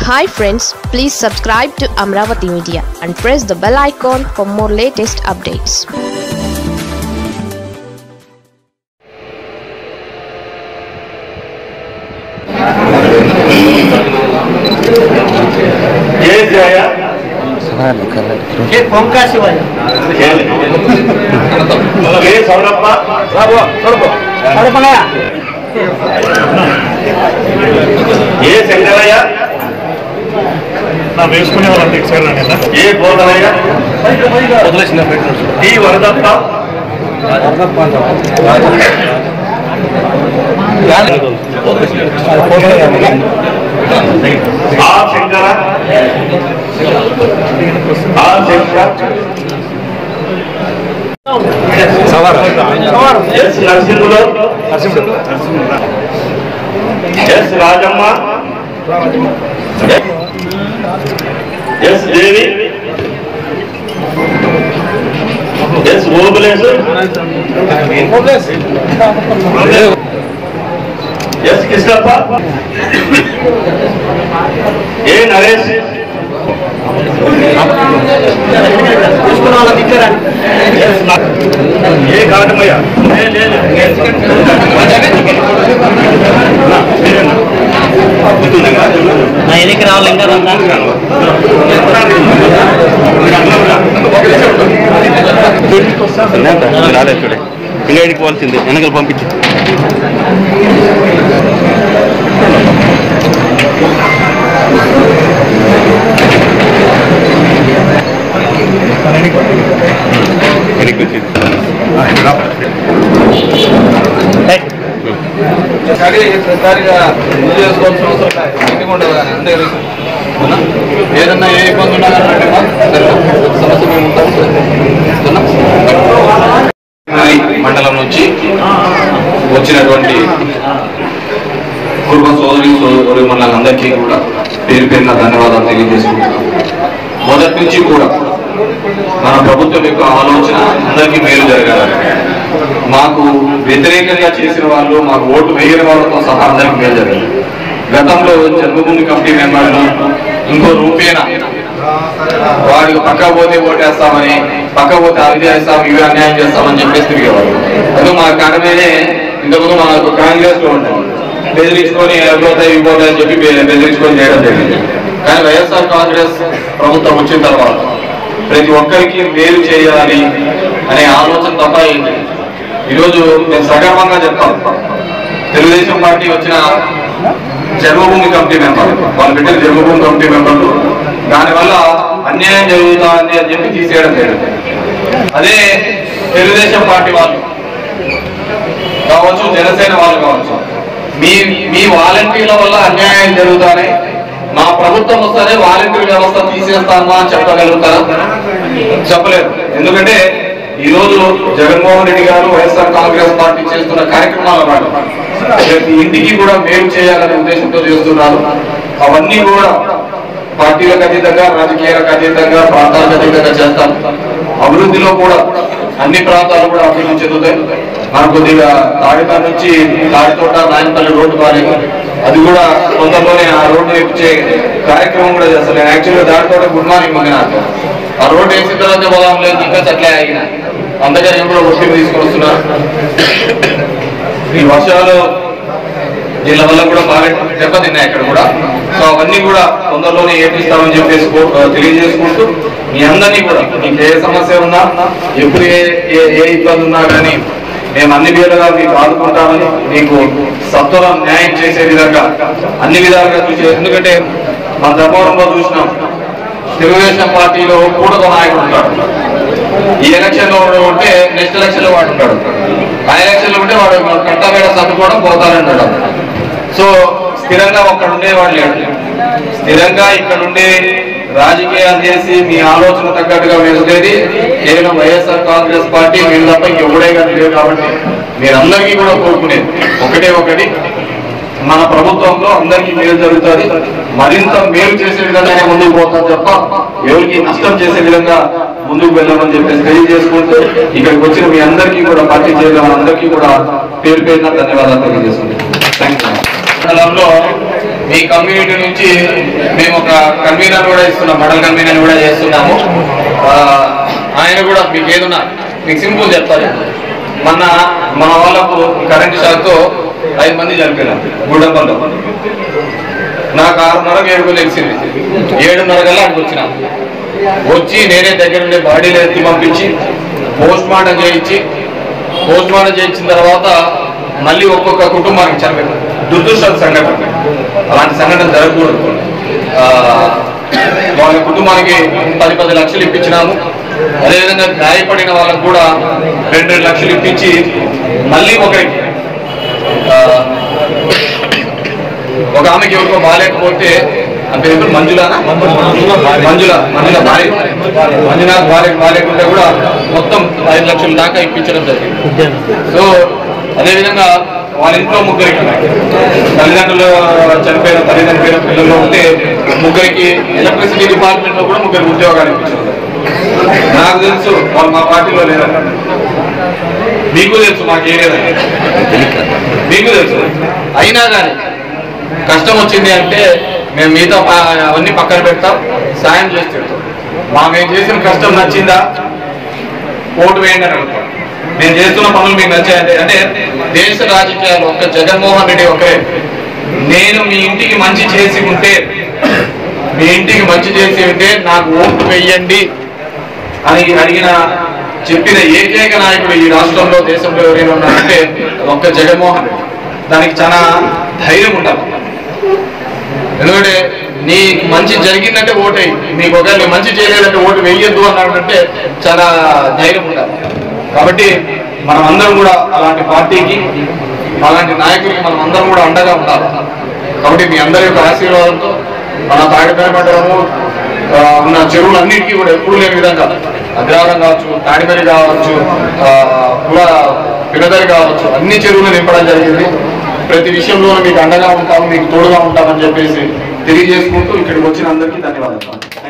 Hi friends please subscribe to Amaravati media and press the bell icon for more latest updates जय जया ये पंका शिवाय के सौरभ పడపనయా ఏ శంకరయ్య నా వేసుకునే వాళ్ళంతా ఇటు సైడ్ రండి అన్న. ఏ బోధనయ్య T వరదప్ప A Shankara A Shankara S Narasimhulu S Rajamma S Devi S Obulesu S Krishnappa A Naresh తీసుకున్న వాళ్ళ దగ్గర ఎస్ నా- ఏ కాటమయ్య నా ఎదికి రావాలి ఇంకా రందా రాలేదు చూడే పిల్లాడికి పోవాల్సిందే వెనకలు పంపించి వెనక్కి వచ్చింది కానీ ప్రతిసారిగా ముందు చేసుకోవాల్సిన అవసరం లేదు ఎందుకు ఉండదు కానీ అంతే కదా సార్? అవునా? ఏదన్నా ఏ ఇబ్బంది ఉన్నా కానీ రండి అమ్మా. సరేనా? సమస్య మేము ఉంటాం అవునా? మండలం నుంచి వచ్చినటువంటి కుటుంబ సోదరి సోదరి మండలందరికీ కూడా పేరు పేరున ధన్యవాదాలు తెలియజేసుకుంటున్నాం మొదటి నుంచి కూడా మన ప్రభుత్వం యొక్క ఆలోచన అందరికీ మేలు జరగాలని మాకు వ్యతిరేకంగా చేసిన వాళ్ళు మాకు ఓటు వేయని వాళ్ళతో సహా అందరికీ మేలు జరగాలి గతంలో జన్మభూమి కమిటీ మెంబర్లు ఇంకో రూపేణ వాడికి పక్క పోతే ఓటేస్తామని పక్క పోతే అది చేస్తాం ఇవి అన్యాయం చేస్తామని చెప్పేసి తిరిగేవాళ్ళు అది మా కడమేనే ఇంతకుముందు మనకు కాంగ్రెస్ లో ఉంటుంది బెదిరించుకొని అయిపోతాయి ఇవ్వబోతాయి అని చెప్పి బె- బెదిరించుకొని చేయడం జరిగింది కానీ వైఎస్ఆర్ కాంగ్రెస్ ప్రభుత్వం వచ్చిన తర్వాత ప్రతి ఒక్కరికి మేలు చేయాలి అనే ఆలోచన తప్ప ఏంటి ఈరోజు నేను సగర్వంగా చెప్తాను తెలుగుదేశం పార్టీ వచ్చిన జన్మభూమి కమిటీ మెంబర్ వాళ్ళు పెట్టిన జన్మభూమి కమిటీ మెంబర్లు దానివల్ల అన్యాయం జరుగుతుంది అని చెప్పి తీసేయడం జరిగింది అదే తెలుగుదేశం పార్టీ వాళ్ళు కావచ్చు జనసేన వాళ్ళు కావచ్చు మీ మీ వాలంటీర్ల వల్ల అన్యాయం జరుగుతానే మా ప్రభుత్వం వస్తేనే వాలంటీర్ వ్యవస్థ తీసేస్తామా అని చెప్పగలుగుతారా చెప్పలేరు ఎందుకంటే ఈ రోజు జగన్మోహన్ రెడ్డి గారు వైఎస్ఆర్ కాంగ్రెస్ పార్టీ చేస్తున్న కార్యక్రమాల వాళ్ళు ప్రతి ఇంటికి కూడా మేలు చేయాలనే ఉద్దేశంతో చేస్తున్నారు అవన్నీ కూడా పార్టీలకు అతీతంగా రాజకీయాలకు అతీతంగా ప్రాంతాలకు అతీతంగా చేస్తాం అభివృద్ధిలో కూడా అన్ని ప్రాంతాలు కూడా అభివృద్ధి చెందుతాయి మనకు కొద్దిగా తాడిత నుంచి తాడితోట నాయనపల్లి రోడ్డు బాలేదు అది కూడా తొందరలోనే ఆ రోడ్డు ఇచ్చే కార్యక్రమం కూడా చేస్తాను నేను యాక్చువల్గా దాడితోట గుడ్ మార్నింగ్ ఉంది నాకు ఆ రోడ్డు వేసిన తర్వాత పోదాం లేదు ఇంకా చెట్లే ఆగిన అందుకని నేను కూడా ఒత్తిడి తీసుకొని వస్తున్నాను ఈ వర్షాలు దీని వల్ల కూడా బాగా దెబ్బతిన్నాయి ఇక్కడ కూడా సో అవన్నీ కూడా తొందరలోనే ఏపిస్తామని చెప్పేసి కో- తెలియజేసుకుంటూ మీ అందరినీ కూడా మీకు ఏ సమస్య ఉన్నా ఎప్పుడు ఏ ఏ- ఏ ఇబ్బంది ఉన్నా కానీ మేము అన్ని విధాలుగా మీకు ఆదుకుంటామని మీకు సత్వరం న్యాయం చేసే విధంగా అన్ని విధాలుగా చూసే ఎందుకంటే మన ధర్మవరంలో చూసినాం తెలుగుదేశం పార్టీలో కూడత నాయకుడు ఉంటాడు ఈ ఎలక్షన్ లో వాడు ఉంటే నెక్స్ట్ ఎలక్షన్ లో వాడు ఉంటాడు ఆ ఎలక్షన్ లో ఉంటే వాడు కట్టబేడ సర్దుకోవడం పోతానంటాడు సో స్థిరంగా ఒక్కడ ఉండేవాడు లేడు స్థిరంగా ఇక్కడ ఉండి రాజకీయాలు చేసి మీ ఆలోచన తగ్గట్టుగా వెళ్తేది కేవలం వైఎస్ఆర్ కాంగ్రెస్ పార్టీ మీరు తప్ప ఇంకెవడే కానీ లేవు కాబట్టి మీరందరికీ కూడా కోరుకునేది ఒకటే ఒకటి మన ప్రభుత్వంలో అందరికీ మేలు జరుగుతుంది మరింత మేలు చేసే విధంగానే ముందుకు పోతాం తప్ప ఎవరికి నష్టం చేసే విధంగా ముందుకు వెళ్ళామని చెప్పేసి తెలియజేసుకుంటూ ఇక్కడికి వచ్చిన మీ అందరికీ కూడా పార్టీ చేయడం అందరికీ కూడా పేరు పేరున ధన్యవాదాలు తెలియజేసుకుంటాం థ్యాంక్ యూ మండలంలో మీ కమ్యూనిటీ నుంచి మేము ఒక కన్వీనర్ కూడా ఇస్తున్నాం మండల కన్వీనర్ కూడా చేస్తున్నాము ఆ, ఆయన కూడా మీకు ఏదున్నా మీకు సింపుల్ చెప్తాను మొన్న మన వాళ్ళకు కరెంటు షాక్తో ఐదు మంది చనిపోయినారు గుడ్డపల్లి నాకు ఆరున్నరకు ఏడుగు తెలిసింది ఏడున్నర కల్లా అక్కడికి వచ్చిన వచ్చి నేనే దగ్గర ఉండే బాడీలు ఎత్తి పంపించి పోస్ట్ మార్టం చేయించి పోస్ట్ మార్టం చేయించిన తర్వాత మళ్ళీ ఒక్కొక్క కుటుంబానికి చనిపోయింది దురదృష్ట సంఘటన అలాంటి సంఘటన జరగకూడదు ఆ, వాళ్ళ కుటుంబానికి పది పది లక్షలు ఇప్పించినాము అదేవిధంగా గాయపడిన వాళ్ళకు కూడా రెండు రెండు లక్షలు ఇప్పించి మళ్ళీ ఒకరికి ఆ, ఒక ఆమెకి ఎవరికో బాగాలేకపోతే ఆ పేరు మంజులానా మంజుల మంజుల భార్య మంజునాథ్ భార్య బాగాలేకుంటే కూడా మొత్తం ఐదు లక్షల దాకా ఇప్పించడం జరిగింది సో అదేవిధంగా వాళ్ళ ఇంట్లో ముగ్గురికి తల్లిదండ్రులు చనిపోయిన తల్లిదండ్రుల పిల్లలు ఉంటే ముగ్గురికి ఎలక్ట్రిసిటీ డిపార్ట్మెంట్ లో కూడా ముగ్గురు ఉద్యోగాలు ఇప్పించారు నాకు తెలుసు వాళ్ళు మా పార్టీలో లేరు మీకు తెలుసు మాకు ఏరియా మీకు తెలుసు అయినా కానీ కష్టం వచ్చింది అంటే మేము మిగతా ప- అవన్నీ పక్కన పెడతాం సాయం చేసి పెడతాం మా మేము చేసిన కష్టం నచ్చిందా ఓటు వేయండి అని అడుగుతాం నేను చేస్తున్న పనులు మీకు నచ్చాయంటే అంటే దేశ రాజకీయాలు ఒక్క జగన్మోహన్ రెడ్డి ఒకరే నేను మీ ఇంటికి మంచి చేసి ఉంటే మీ ఇంటికి మంచి చేసి ఉంటే నాకు ఓటు వెయ్యండి అని అడిగిన చెప్పిన ఏకైక నాయకుడు ఈ రాష్ట్రంలో దేశంలో ఎవరైనా ఉన్నారంటే అది ఒక్క జగన్మోహన్ రెడ్డి దానికి చాలా ధైర్యం ఉండాలి ఎందుకంటే నీకు మంచి జరిగిందంటే ఓటేయి నీకు ఒకవేళ నీకు మంచి చేయలేదంటే ఓటు వేయొద్దు అన్నాడంటే చాలా ధైర్యం ఉండాలి కాబట్టి మనం అందరం కూడా అలాంటి పార్టీకి అలాంటి నాయకులకి మనం అందరం కూడా అండగా ఉండాలి కాబట్టి మీ అందరి యొక్క ఆశీర్వాదంతో మన తాడిపేట మండలము ఆ, ఉన్న చెరువులన్నిటికీ కూడా ఎప్పుడు లేని విధంగా అగ్రహారం కావచ్చు తాడిపల్లి కావచ్చు ఆ, కూడా పిల్లదరి కావచ్చు అన్ని చెరువులు నింపడం జరిగింది ప్రతి విషయంలోనూ మీకు అండగా ఉంటాము మీకు తోడుగా ఉంటామని చెప్పేసి తెలియజేసుకుంటూ ఇక్కడికి వచ్చిన అందరికీ ధన్యవాదాలు